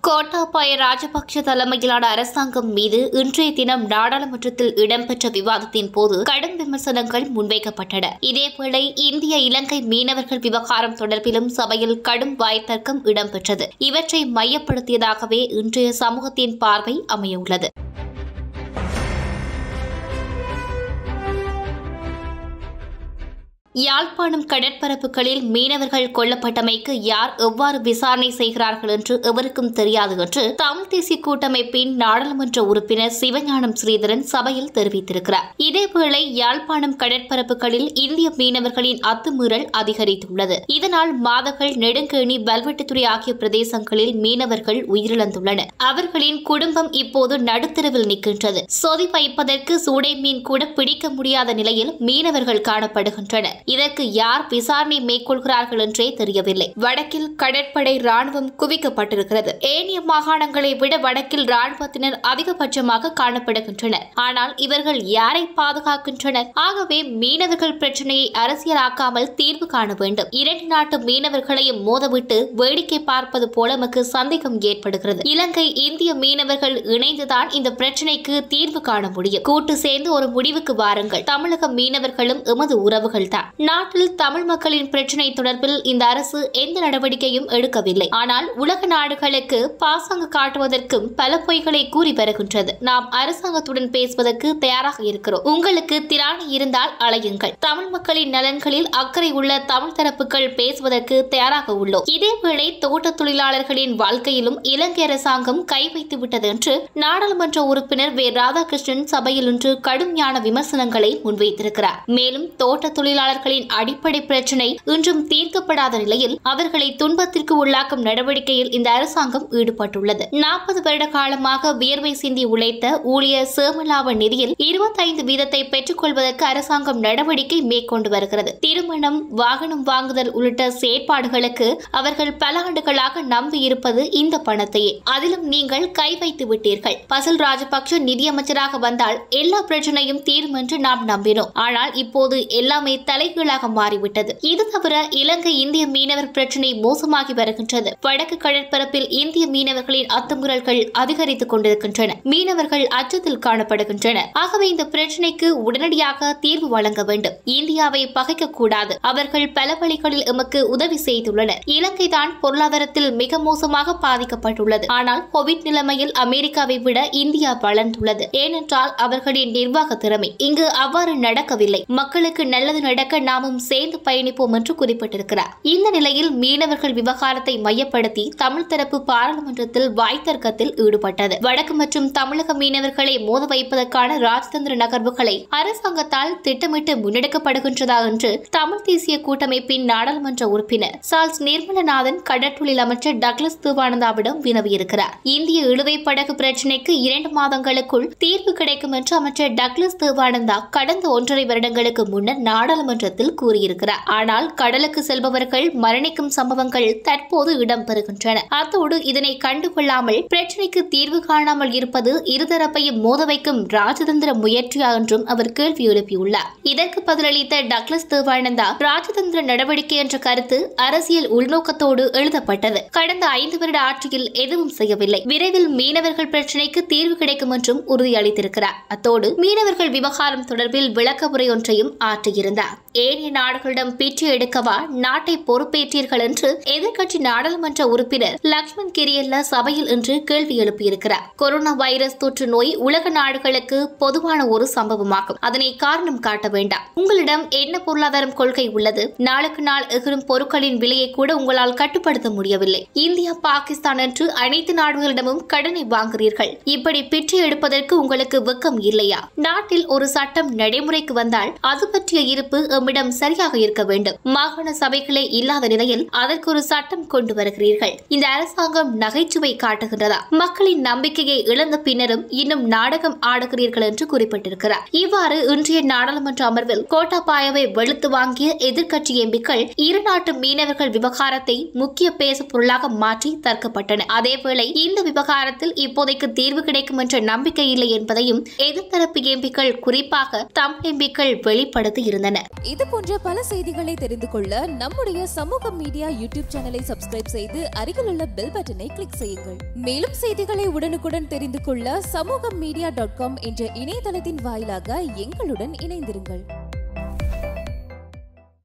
கோட்டாபாய ராஜபக்ஷ தலைமையிலான அரசாங்கம் மீது இன்றைய தினம் நாடாளுமன்றத்தில் இடம்பெற்ற விவாதத்தின் போது கடும் விமர்சனங்கள் முன்வைக்கப்பட்டன இதேவேளை இந்திய இலங்கை மீனவர்கள் விவகாரம் தொடர்பிலும் சபையில் கடும் வாய்த்தர்க்கம் இடம்பெற்றது இவற்றை மையப்படுத்தியதாகவே இன்றைய சமூகத்தின் பார்வை அமையுள்ளது யாழ்ப்பாணம் கடற்பரப்புகளில் மீனவர்கள் கொல்லப்பட்டமைக்கு யார் எவ்வாறு விசாரணை செய்கிறார்கள் என்று எவருக்கும் தெரியாது என்று தமிழ் தேசிய கூட்டமைப்பின் நாடாளுமன்ற உறுப்பினர் சிவஞானம் ஸ்ரீதரன் சபையில் தெரிவித்திருக்கிறார் இதேவேளை யாழ்ப்பாணம் கடற்பரப்புகளில் இந்திய மீனவர்களின் அத்துமீறல் அதிகரித்துள்ளது இதனால் மாதகள் நெடுங்கேணி வல்வெட்டுத்துறை ஆகிய பிரதேசங்களில் மீனவர்கள் உயிரிழந்துள்ளனர் அவர்களின் குடும்பம் இப்போது நடுத்தருவில் நிற்கின்றது சொதி வைப்பதற்கு சூடை மீன் கூட பிடிக்க முடியாத நிலையில் மீனவர்கள் காணப்படுகின்றனர் இதற்கு யார் விசாரணை மேற்கொள்கிறார்கள் என்றே தெரியவில்லை வடக்கில் கடற்படை ராணுவம் குவிக்கப்பட்டிருக்கிறது ஏனைய மாகாணங்களை விட வடக்கில் ராணுவத்தினர் அதிகபட்சமாக காணப்படுகின்றனர் ஆனால் இவர்கள் யாரை பாதுகாக்கின்றனர் ஆகவே மீனவர்கள் பிரச்சனையை அரசியலாக்காமல் தீர்வு காண வேண்டும் இரண்டு நாட்டு மீனவர்களையும் மோதவிட்டு வேடிக்கை பார்ப்பது போல நமக்கு சந்தேகம் ஏற்படுகிறது இலங்கை இந்திய மீனவர்கள் இணைந்துதான் இந்த பிரச்சனைக்கு தீர்வு காண முடியும் கூட்டு சேர்ந்து ஒரு முடிவுக்கு வாருங்கள் தமிழக மீனவர்களும் எமது உறவுகள் தான் நாட்டில் தமிழ் மக்களின் பிரச்சினை தொடர்பில் இந்த அரசு எந்த நடவடிக்கையும் எடுக்கவில்லை ஆனால் உலக நாடுகளுக்கு பாசங்க காட்டுவதற்கும் பல பொய்களை கூறி வருகின்றது நாம் அரசாங்கத்துடன் பேசுவதற்கு தயாராக இருக்கிறோம் உங்களுக்கு திராணி இருந்தால் அலையுங்கள் தமிழ் மக்களின் நலன்களில் அக்கறை உள்ள தமிழ் தரப்புகள் பேசுவதற்கு தயாராக உள்ளோம் இதேவேளை தோட்ட தொழிலாளர்களின் வாழ்க்கையிலும் இலங்கை அரசாங்கம் கை வைத்து விட்டது என்று நாடாளுமன்ற உறுப்பினர் வே ராதாகிருஷ்ணன் சபையில் இன்று கடுமையான விமர்சனங்களை முன்வைத்திருக்கிறார் மேலும் தோட்ட தொழிலாளர்களின் அடிப்படை பிரச்சினை இன்றும் தீர்க்கப்படாத நிலையில் அவர்களை துன்பத்திற்கு உள்ளாக்கும் நடவடிக்கையில் இந்த அரசாங்கம் ஈடுபட்டுள்ளது நாற்பது வருட காலமாக வியர்வை சிந்தி உழைத்த ஊழியர் சேமலாப நிதியில் இருபத்தைந்து வீதத்தை பெற்றுக் கொள்வதற்கு அரசாங்கம் நடவடிக்கை மேற்கொண்டு வருகிறது திருமணம் வாகனம் வாங்குதல் உள்ளிட்ட செயற்பாடுகளுக்கு அவர்கள் பல ஆண்டுகளாக நம்பி இருப்பது இந்த பணத்தையே அதிலும் நீங்கள் கை வைத்து விட்டீர்கள் பசல் ராஜபக்ஷ நிதியமைச்சராக வந்தால் எல்லா பிரச்சனையும் தீரும் என்று நாம் நம்பினோம் ஆனால் இப்போது எல்லாமே தலைகீழாக மாறிவிட்டது இது தவிர இலங்கை இந்திய மீனவர் பிரச்சினை மோசமாகி வருகின்றது வடக்கு கடற்பரப்பில் இந்திய மீனவர்களின் அத்துமுறல்கள் அதிகரித்துக் கொண்டிருக்கின்றன மீனவர்கள் அச்சத்தில் காணப்படுகின்றனர் ஆகவே இந்த பிரச்சினைக்கு உடனடியாக தீர்வு வழங்க வேண்டும் இந்தியாவை பகைக்க கூடாது அவர்கள் பல வழிகளில் எமக்கு உதவி செய்துள்ளனர் இலங்கை தான் பொருளாதாரத்தில் மிக மோசமாக பாதிக்கப்பட்டுள்ளது ஆனால் கோவிட் நிலைமையில் அமெரிக்காவை விட இந்தியா வளர்ந்துள்ளது ஏனென்றால் அவர்களின் நிர்வாக திறமை இங்கு அவ்வாறு நடக்கவில்லை மக்களுக்கு நல்லது நடக்க நாமும் சேர்ந்து பயணிப்போம் என்று குறிப்பிட்டிருக்கிறார் இந்த நிலையில் மீனவர்கள் விவகாரத்தை மையப்படுத்தி தமிழ் தரப்பு பாராளுமன்றத்தில் வாய்த்தர்க்கத்தில் ஈடுபட்டது வடக்கு மற்றும் தமிழக மீனவர்களை மோத வைப்பதற்கான ராஜதந்திர நகர்வுகளை அரசாங்கத்தால் திட்டமிட்டு முன்னெடுக்கப்படுகின்றதா என்று தமிழ் தேசிய கூட்டமைப்பின் நாடாளுமன்ற உறுப்பினர் சார்ல்ஸ் நிர்மலநாதன் கடற்றொழில் அமைச்சர் டக்ளஸ் தேவானந்தாவிடம் வினவியிருக்கிறார் இந்திய இழுவை படகு பிரச்சினைக்கு இரண்டு மாதங்களுக்குள் தீர்வு கிடைக்கும் என்று அமைச்சர் டக்ளஸ் தேவானந்தா கடந்த ஒன்றரை வருடங்களுக்கு முன்னர் நாடாளுமன்றத்தில் கூறியிருக்கிறார் ஆனால் கடலுக்கு செல்பவர்கள் மரணிக்கும் சம்பவங்கள் தற்போது இடம்பெறுகின்றன அத்தோடு இதனை கண்டுகொள்ளாமல் பிரச்சினைக்கு தீர்வு காணாமல் இருப்பது இருதரப்பையும் மோத வைக்கும் ராஜதந்திர முயற்சியா என்றும் அவர் கேள்வி எழுப்பியுள்ளார் இதற்கு பதிலளித்த டக்ளஸ் தேவானந்தா ராஜதந்திர நடவடிக்கை என்ற கருத்து அரசியல் உள்நோக்கத்தோடு எழுதப்பட்டது கடந்த ஐந்து வருட ஆட்சியில் எதுவும் செய்யவில்லை விரைவில் மீனவர்கள் பிரச்சினைக்கு தீர்வு கிடைக்கும் என்றும் உறுதியளித்திருக்கிறார் அத்தோடு மீனவர்கள் விவகாரம் தொடர்பில் விளக்க உரை ஒன்றையும் ஆற்றியிருந்தார் ஏனைய நாடுகளிடம் பிச்சை எடுக்கவா நாட்டை பொறுப்பேற்றீர்கள் என்று எதிர்க்கட்சி நாடாளுமன்ற உறுப்பினர் லக்ஷ்மண் கிரியல்ல சபையில் இன்று கேள்வி எழுப்பியிருக்கிறார் கொரோனா வைரஸ் தொற்று நோய் உலக நாடுகளுக்கு பொதுவான ஒரு சம்பவமாகும் அதனை காரணம் காட்ட வேண்டாம் உங்களிடம் என்ன பொருளாதாரம் கொள்கை உள்ளது நாளுக்கு நாள் எகிரும் பொருட்களின் விலையை கூட உங்களால் கட்டுப்படுத்த முடியவில்லை இந்தியா பாகிஸ்தான் என்று அனைத்து நாடுகளிடமும் கடனை வாங்குகிறீர்கள் இப்படி பிச்சை எடுப்பதற்கு உங்களுக்கு வெக்கம் இல்லையா நாட்டில் ஒரு சட்டம் நடைமுறைக்கு வந்தால் அது பற்றிய இருப்பு எம்மிடம் சரியாக இருக்க வேண்டும் மாகாண சபைகளே இல்லாத நிலையில் அதற்கு ஒரு சட்டம் கொண்டு வருகிறீர்கள் இந்த அரசாங்கம் நகைச்சுவை காட்டுகின்றதா மக்களின் நம்பிக்கையை இழந்த பின்னரும் இன்னும் நாடகம் ஆடுகிறீர்கள் என்று குறிப்பிட்டிருக்கிறார் இவ்வாறு இன்றைய நாடாளுமன்ற அமர்வில் கோட்டாபாயவை வெளுத்து வாங்கிய எதிர்க்கட்சி எம்பிக்கள் இரு நாட்டு மீனவர்கள் விவகாரத்தை முக்கிய பேசு பொருளாக மாற்றி தற்கப்பட்டன அதேவேளை இந்த விவகாரத்தில் இப்போதைக்கு தீர்வு கிடைக்கும் என்ற நம்பிக்கை இல்லை என்பதையும் எதிர்த்தரப்பு எம்பிக்கள் குறிப்பாக தமிழ் எம்பிக்கள் வெளிப்படுத்தி இருந்தனர் இது போன்ற பல செய்திகளை தெரிந்து கொள்ள நம்முடைய சமூக மீடியா யூடியூப் சேனலை சப்ஸ்கிரைப் செய்து அருகிலுள்ள பெல் பட்டனை கிளிக் செய்யுங்கள் மேலும் செய்திகளை உடனுக்குடன் தெரிந்து கொள்ள சமூக மீடியா டாட் காம் என்ற இணையதளத்தின் வாயிலாக எங்களுடன் இணைந்திருங்கள்